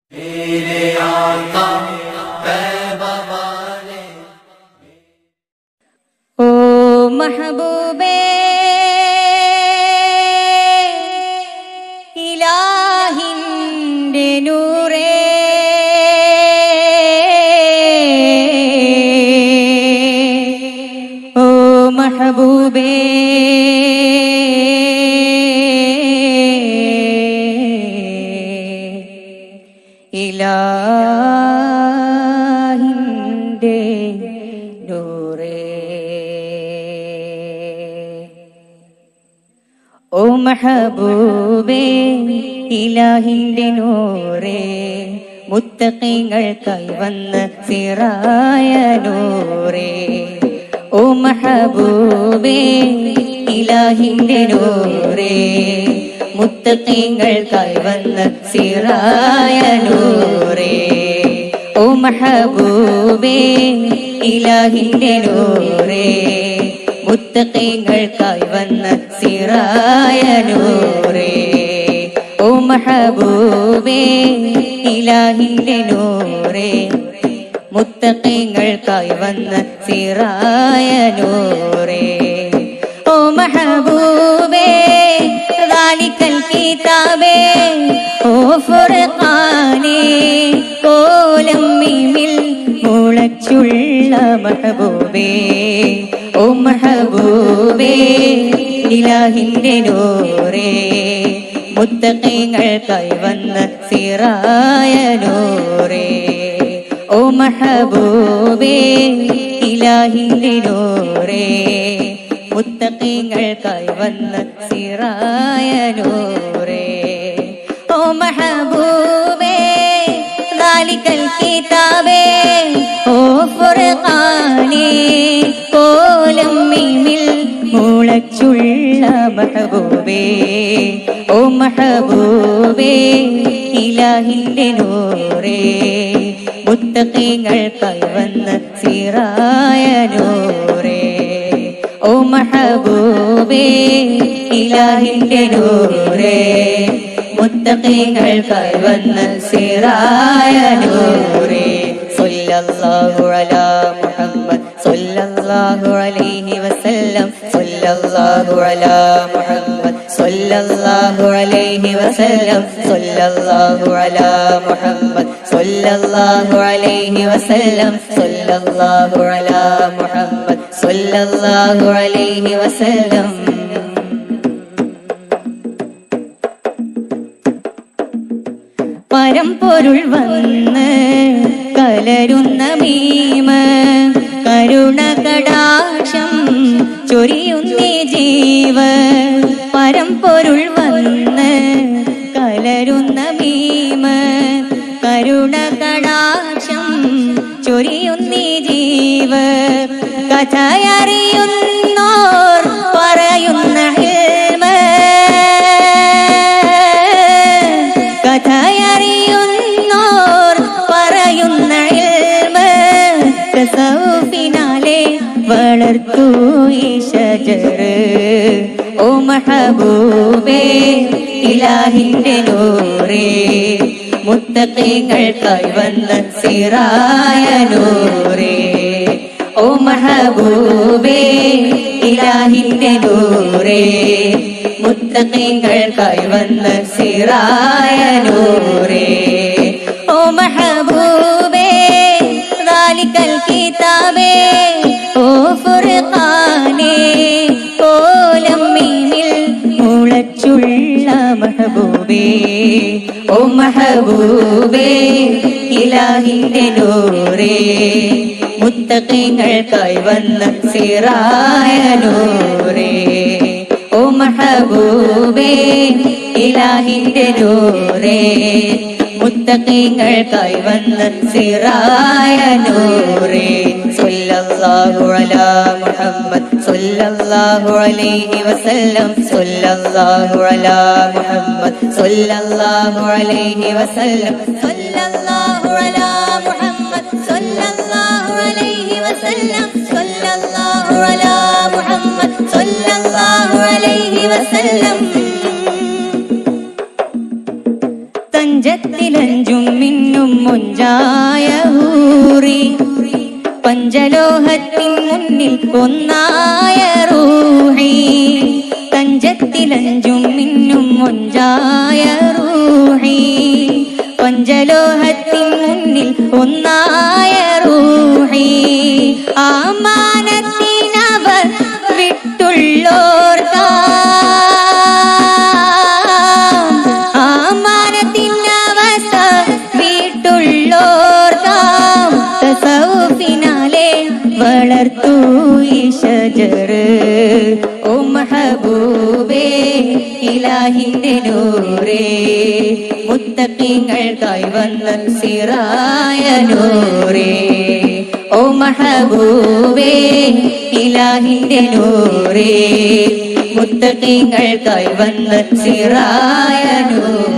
ഓ മഹബൂബേ ഇലാഹിൻ്റെ നൂറേ ഓ മഹബൂബേ ഇലാഹിൻ്റെ നൂറേ ഓ മഹബൂബേ ഇലാഹിന്റെ നൂറേ മുത്തഖീങ്ങൾക്കായി വന്ന സിറായ നൂറേ ഓ മഹബൂബേ ഇലാഹിന്റെ നൂറേ മുത്തഖീങ്ങൾക്കായി വന്ന സിറായ നൂറേ ഓ മഹബൂബേ ഇലാഹിന്റെ നൂറേ മുത്തഖീങ്ങൾക്കായി വന്ന സിറായ നൂറേ ഓ മഹബൂബേ ഇലാഹിന്റെ നൂറേ മുത്തഖീങ്ങൾക്കായി വന്ന സിറായ നൂറേ ഓ മഹബൂബേ ذلك الكتاب ഓ ഫുർഖാനേ കോലം മീമിൽ മുളച്ചുള്ള മഹബൂബേ ഓ മഹബൂബേ ഇലാഹിന്റെ നൂറേ മുത്തഖീങ്ങൾക്കായി വന്ന സിറായ നൂറേ ഓ മഹബൂബേ ഇലാഹിന്റെ നൂറേ മുത്തഖീങ്ങൾക്കായി വന്ന സിറായ നൂറേ ഓ മഹബൂബേ ذلك الكتاب ഓ ഫുർഖാനേ കോലം മീമിൽ മുളച്ചുള്ള മഹബൂബേ ഓ മഹബൂബേ ഇലാഹിന്റെ നൂറേ മുത്തഖീങ്ങൾക്കായി വന്ന സിറായ നൂറേ ഓ മഹബൂബേ ഇലാഹിന്റെ നൂറേ മുത്തഖീങ്ങൾക്കായി വന്ന സിറായ നൂറേ സല്ലല്ലാഹു അലാ മുഹമ്മദ് സല്ലല്ലാഹു അലൈഹി വസല്ലം സല്ലല്ലാഹു അലാ മുഹമ്മദ് സല്ലല്ലാഹു അലൈഹി വസല്ലം സല്ലല്ലാഹു അലാ മുഹമ്മദ് സല്ലല്ലാഹു അലൈഹി വസല്ലം സല്ലല്ലാഹു അലാ മുഹമ്മദ് സല്ലല്ലാഹു അലൈഹി വസല്ലം പരമ്പൊരുൾ വന്ന് കലരുന്ന മീമ കരുണ കടാക്ഷം ചൊരിയുന്നേ ജീവ പരമ്പൊരുൾ വന്ന് കലരുന്നമീമ കരുണ കടാക്ഷം ചൊരിയുന്നീ ജീവ കഥയറിയുന്നോർ പറയുന്ന ഇൽമ കഥയറിയുന്നോർ പറയുന്ന ഇൽമ തസൗഫിനാലെ വളർത്തു ഈ ഷജർ ഓ മഹബൂബേ ഇലാഹിന്റെ നൂറേ മുത്തഖീങ്ങൾക്കായി വന്ന സിറായ നൂറേ ഓ മഹബൂബേ ഇലാഹിന്റെ നൂറേ മുത്തഖീങ്ങൾക്കായി വന്ന സിറായ നൂറേ ഓ മഹബൂബേ ذلك الكتاب ഓ ഫുർഖാനേ കോലം മീമിൽ മുളച്ചുള്ള മഹബൂബേ ഓ മഹബൂബേ ഇലാഹിന്റെ നൂറേ മുത്തഖീങ്ങൾക്കായി വന്ന സിറായ നൂറേ ഓ മഹബൂബേ ഇലാഹിന്റെ നൂറേ മുത്തഖീങ്ങൾക്കായി വന്ന സിറായ നൂറേ സല്ലല്ലാഹു അലാ മുഹമ്മദ് സല്ലല്ലാഹു അലൈഹി വസല്ലം സല്ലല്ലാഹു അലാ മുഹമ്മദ് സല്ലല്ലാഹു അലൈഹി വസല്ലം സല്ലല്ലാഹു അലാ മുഹമ്മദ് സല്ലല്ലാഹു അലൈഹി വസല്ലം സല്ലല്ലാഹു അലാ മുഹമ്മദ് സല്ലല്ലാഹു അലൈഹി വസല്ലം തഞ്ചത്തിൽ പഞ്ചത്തിലഞ്ചും മിന്നും മൊഞ്ചായ ഹൂറി പഞ്ചലോഹത്തിൻ മുന്നിൽ ഒന്നായ റൂഹി പഞ്ചത്തിലഞ്ചും മിന്നും മൊഞ്ചായ റൂഹി പഞ്ചലോഹത്തിൻ മുന്നിൽ ഒന്നായ റൂഹി ആമാനത്തിനവർ വിട്ടുള്ളോർക്കാം ആമാനത്തിനവസ വീട്ടുള്ളോർക്കാം തസൗഫിനാലെ വളർത്തു ഈ ഷജർ ഓ മഹബൂബേ ഇലാഹിന്റെ നൂറേ മുത്തക്കിങ്ങൾക്കായി വന്ന സിറായ നൂറേ ഓ മഹബൂബേ ഇലാഹിന്റെ നൂറേ മുത്തക്കിങ്ങൾക്കായി വന്ന സിറായ നൂറേ